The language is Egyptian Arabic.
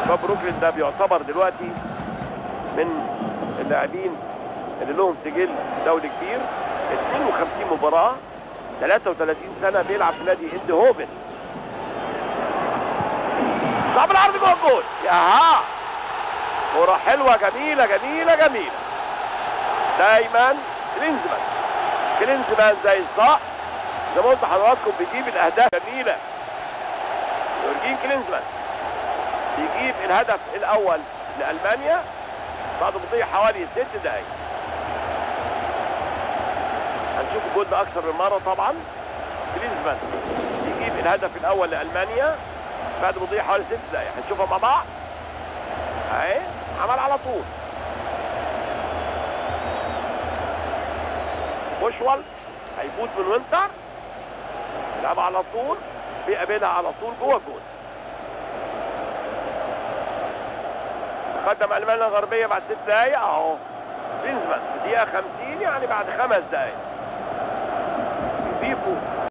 باب بروكلين ده بيعتبر دلوقتي من اللاعبين اللي لهم سجل دولي كبير 52 مباراة 33 سنة بيلعب في نادي اند هوفن صعب العرض جوه الجول يا ها كرة حلوة جميلة جميلة جميلة دايما كلينزمان كلينزمان زي الصقر زي ما قلت لحضراتكم بيجيب الاهداف جميلة يورجين كلينزمان بيجيب الهدف الاول لالمانيا بعد مضي حوالي ست دقايق هنشوف الجول ده اكثر من مره طبعا كلينزمان يجيب الهدف الاول لالمانيا بعد مضي حوالي ست دقايق هنشوفها مع بعض اهي عمل على طول بوشوال هيفوت من وينتر يلعب على طول بيقابلها على طول جوه الجول قدم المانيا الغربيه بعد ست دقايق اهو بينزمان في دقيقه 50 يعني بعد خمس دقايق يضيفوا